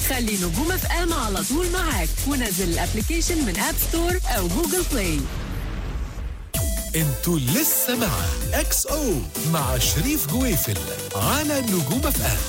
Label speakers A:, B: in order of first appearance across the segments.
A: خلي نجوم اف ام على طول معاك ونزل الابلكيشن من اب ستور او جوجل بلاي
B: انتوا لسه مع اكس او مع شريف جويفل على نجوم اف ام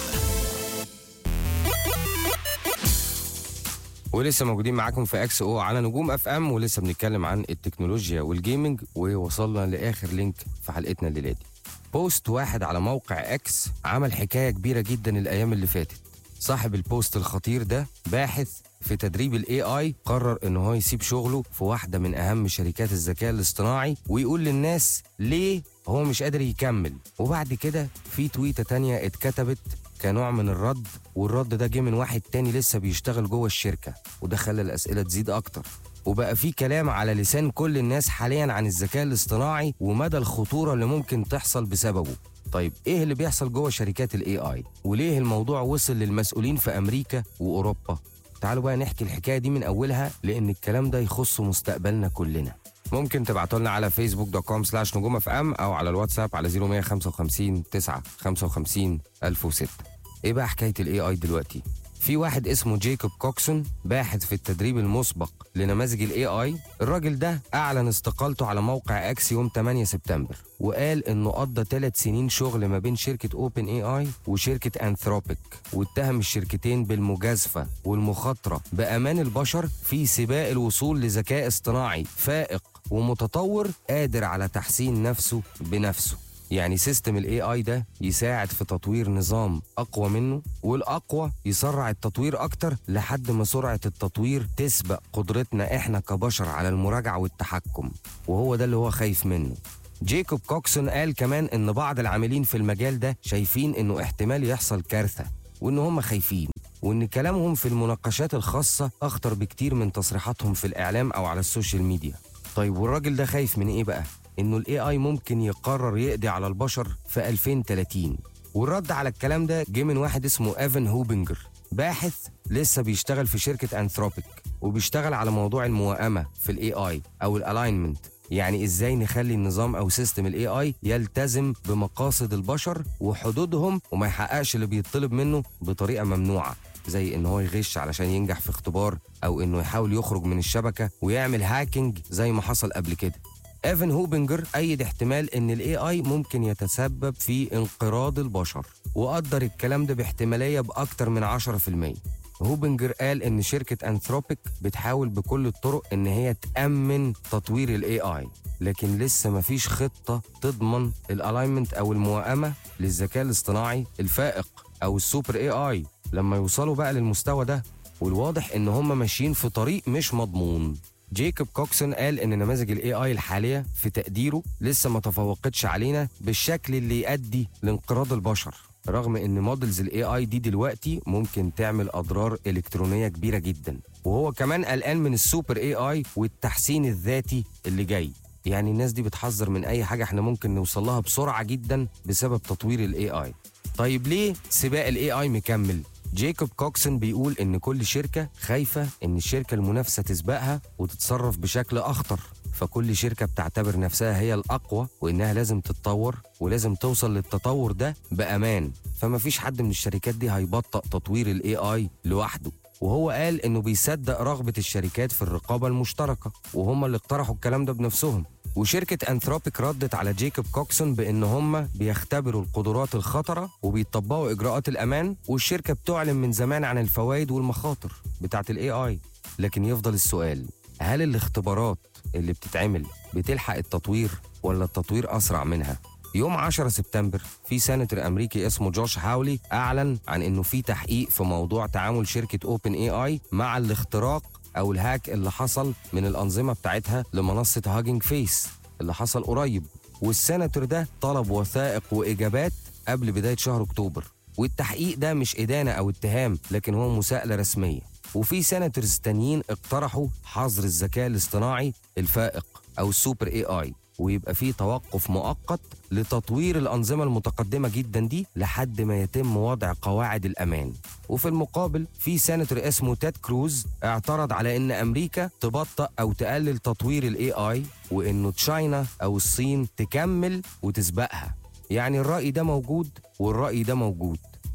C: ولسه موجودين معاكم في اكس او على نجوم اف ام ولسه بنتكلم عن التكنولوجيا والجيمنج ووصلنا لاخر لينك في حلقتنا الليله دي بوست واحد على موقع اكس عمل حكايه كبيره جدا الايام اللي فاتت صاحب البوست الخطير ده باحث في تدريب الاي اي قرر ان هو يسيب شغله في واحده من اهم شركات الذكاء الاصطناعي ويقول للناس ليه هو مش قادر يكمل وبعد كده في تويته تانية اتكتبت كنوع من الرد والرد ده جه من واحد تاني لسه بيشتغل جوه الشركه وده خلى الاسئله تزيد اكتر وبقى في كلام على لسان كل الناس حاليا عن الذكاء الاصطناعي ومدى الخطوره اللي ممكن تحصل بسببه طيب ايه اللي بيحصل جوه شركات الاي اي وليه الموضوع وصل للمسؤولين في امريكا واوروبا تعالوا بقى نحكي الحكايه دي من اولها لان الكلام ده يخص مستقبلنا كلنا ممكن تبعتوا لنا على فيسبوك دوت كوم سلاش نجوم اف ام او على الواتساب على 0155 9 55 1006 ايه بقى حكايه الاي اي دلوقتي في واحد اسمه جيكوب كوكسون باحث في التدريب المسبق لنماذج الاي اي الراجل ده اعلن استقالته على موقع اكس يوم 8 سبتمبر وقال انه قضى ثلاث سنين شغل ما بين شركه اوبن اي اي وشركه انثروبيك واتهم الشركتين بالمجازفه والمخاطره بامان البشر في سباق الوصول لذكاء اصطناعي فائق ومتطور قادر على تحسين نفسه بنفسه يعني سيستم الاي اي ده يساعد في تطوير نظام اقوى منه والاقوى يسرع التطوير اكتر لحد ما سرعه التطوير تسبق قدرتنا احنا كبشر على المراجعه والتحكم وهو ده اللي هو خايف منه جيكوب كوكسون قال كمان ان بعض العاملين في المجال ده شايفين انه احتمال يحصل كارثه وان هم خايفين وان كلامهم في المناقشات الخاصه اخطر بكتير من تصريحاتهم في الاعلام او على السوشيال ميديا طيب والراجل ده خايف من ايه بقى انه الاي اي ممكن يقرر يقضي على البشر في 2030 والرد على الكلام ده جه من واحد اسمه ايفن هوبنجر باحث لسه بيشتغل في شركه انثروبيك وبيشتغل على موضوع الموائمه في الاي اي او الالاينمنت يعني ازاي نخلي النظام او سيستم الاي اي يلتزم بمقاصد البشر وحدودهم وما يحققش اللي بيطلب منه بطريقه ممنوعه زي ان هو يغش علشان ينجح في اختبار او انه يحاول يخرج من الشبكه ويعمل هاكينج زي ما حصل قبل كده ايفن هوبنجر ايد احتمال ان الاي اي ممكن يتسبب في انقراض البشر وقدر الكلام ده باحتماليه باكتر من 10% هوبنجر قال ان شركه انثروبيك بتحاول بكل الطرق ان هي تامن تطوير الاي اي لكن لسه مفيش خطه تضمن الالاينمنت او الموائمه للذكاء الاصطناعي الفائق او السوبر اي اي لما يوصلوا بقى للمستوى ده والواضح ان هم ماشيين في طريق مش مضمون جيكوب كوكسون قال ان نماذج الاي اي الحاليه في تقديره لسه ما تفوقتش علينا بالشكل اللي يؤدي لانقراض البشر رغم ان موديلز الاي اي دي دلوقتي ممكن تعمل اضرار الكترونيه كبيره جدا وهو كمان قلقان من السوبر اي اي والتحسين الذاتي اللي جاي يعني الناس دي بتحذر من اي حاجه احنا ممكن نوصل لها بسرعه جدا بسبب تطوير الاي اي طيب ليه سباق الاي اي مكمل جيكوب كوكسون بيقول ان كل شركه خايفه ان الشركه المنافسه تسبقها وتتصرف بشكل اخطر فكل شركه بتعتبر نفسها هي الاقوى وانها لازم تتطور ولازم توصل للتطور ده بامان فما فيش حد من الشركات دي هيبطأ تطوير الاي اي لوحده وهو قال انه بيصدق رغبه الشركات في الرقابه المشتركه وهم اللي اقترحوا الكلام ده بنفسهم وشركة أنثروبيك ردت على جيكوب كوكسون بإن هم بيختبروا القدرات الخطرة وبيطبقوا إجراءات الأمان والشركة بتعلن من زمان عن الفوائد والمخاطر بتاعة الاي اي لكن يفضل السؤال هل الاختبارات اللي بتتعمل بتلحق التطوير ولا التطوير أسرع منها؟ يوم 10 سبتمبر في سيناتور امريكي اسمه جوش هاولي اعلن عن انه في تحقيق في موضوع تعامل شركه اوبن اي اي مع الاختراق او الهاك اللي حصل من الانظمه بتاعتها لمنصه هاجينج فيس اللي حصل قريب والسيناتور ده طلب وثائق واجابات قبل بدايه شهر اكتوبر والتحقيق ده مش ادانه او اتهام لكن هو مساءله رسميه وفي سيناتورز تانيين اقترحوا حظر الذكاء الاصطناعي الفائق او السوبر اي اي ويبقى في توقف مؤقت لتطوير الأنظمة المتقدمة جدا دي لحد ما يتم وضع قواعد الأمان وفي المقابل في سيناتور اسمه تيد كروز اعترض على ان امريكا تبطأ او تقلل تطوير الاي اي وانه تشاينا او الصين تكمل وتسبقها يعني الرأي ده موجود والرأي ده موجود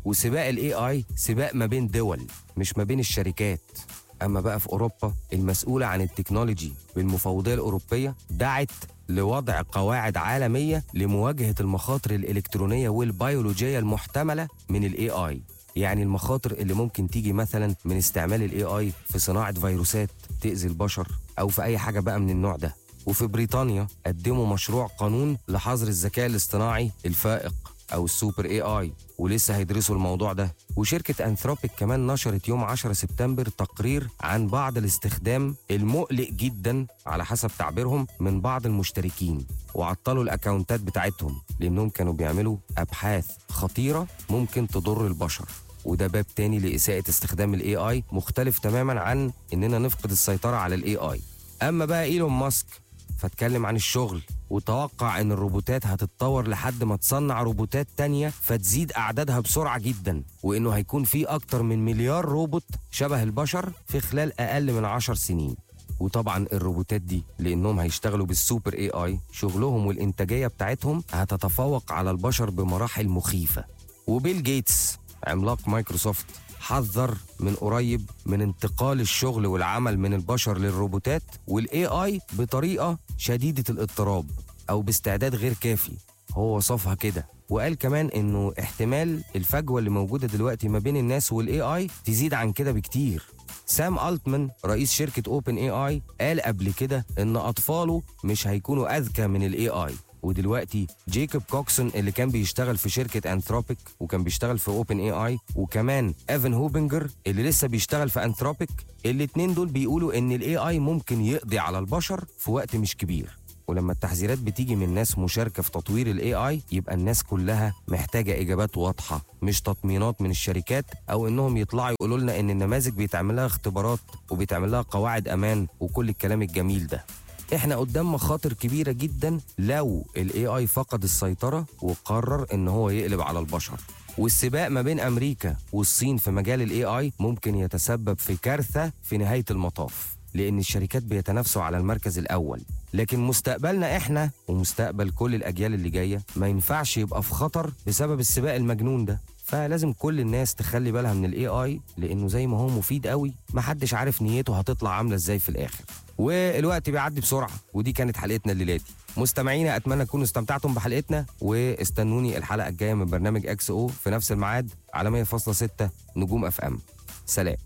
C: وسباق الاي اي سباق ما بين دول مش ما بين الشركات اما بقى في اوروبا المسؤوله عن التكنولوجي بالمفوضيه الاوروبيه دعت لوضع قواعد عالميه لمواجهه المخاطر الالكترونيه والبيولوجيه المحتمله من الاي اي يعني المخاطر اللي ممكن تيجي مثلا من استعمال الاي اي في صناعه فيروسات تاذي البشر او في اي حاجه بقى من النوع ده وفي بريطانيا قدموا مشروع قانون لحظر الذكاء الاصطناعي الفائق او السوبر اي اي ولسه هيدرسوا الموضوع ده وشركة أنثروبيك كمان نشرت يوم 10 سبتمبر تقرير عن بعض الاستخدام المقلق جدا على حسب تعبيرهم من بعض المشتركين وعطلوا الأكاونتات بتاعتهم لأنهم كانوا بيعملوا أبحاث خطيرة ممكن تضر البشر وده باب تاني لإساءة استخدام الاي اي مختلف تماما عن إننا نفقد السيطرة على الاي اي أما بقى إيلون ماسك فاتكلم عن الشغل وتوقع ان الروبوتات هتتطور لحد ما تصنع روبوتات تانية فتزيد اعدادها بسرعة جدا وانه هيكون في اكتر من مليار روبوت شبه البشر في خلال اقل من عشر سنين وطبعا الروبوتات دي لانهم هيشتغلوا بالسوبر اي اي شغلهم والانتاجية بتاعتهم هتتفوق على البشر بمراحل مخيفة وبيل جيتس عملاق مايكروسوفت حذر من قريب من انتقال الشغل والعمل من البشر للروبوتات والاي اي بطريقه شديده الاضطراب او باستعداد غير كافي هو وصفها كده وقال كمان انه احتمال الفجوه اللي موجوده دلوقتي ما بين الناس والاي اي تزيد عن كده بكتير سام التمان رئيس شركه اوبن اي اي قال قبل كده ان اطفاله مش هيكونوا اذكى من الاي اي ودلوقتي جيكوب كوكسون اللي كان بيشتغل في شركه انثروبيك وكان بيشتغل في اوبن اي اي وكمان ايفن هوبنجر اللي لسه بيشتغل في انثروبيك الاتنين دول بيقولوا ان الاي اي ممكن يقضي على البشر في وقت مش كبير ولما التحذيرات بتيجي من ناس مشاركه في تطوير الاي اي يبقى الناس كلها محتاجه اجابات واضحه مش تطمينات من الشركات او انهم يطلعوا يقولوا لنا ان النماذج بيتعمل لها اختبارات وبيتعمل لها قواعد امان وكل الكلام الجميل ده احنا قدام مخاطر كبيره جدا لو الاي اي فقد السيطره وقرر ان هو يقلب على البشر والسباق ما بين امريكا والصين في مجال الاي اي ممكن يتسبب في كارثه في نهايه المطاف لان الشركات بيتنافسوا على المركز الاول لكن مستقبلنا احنا ومستقبل كل الاجيال اللي جايه ما ينفعش يبقى في خطر بسبب السباق المجنون ده فلازم كل الناس تخلي بالها من الاي اي لانه زي ما هو مفيد قوي محدش عارف نيته هتطلع عامله ازاي في الاخر والوقت بيعدي بسرعه ودي كانت حلقتنا الليله دي مستمعينا اتمنى تكونوا استمتعتم بحلقتنا واستنوني الحلقه الجايه من برنامج اكس او في نفس الميعاد على 100.6 نجوم اف ام سلام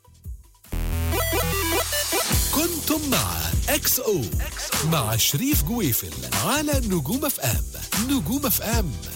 B: كنتم مع اكس او مع شريف جويفل على نجوم اف ام نجوم اف ام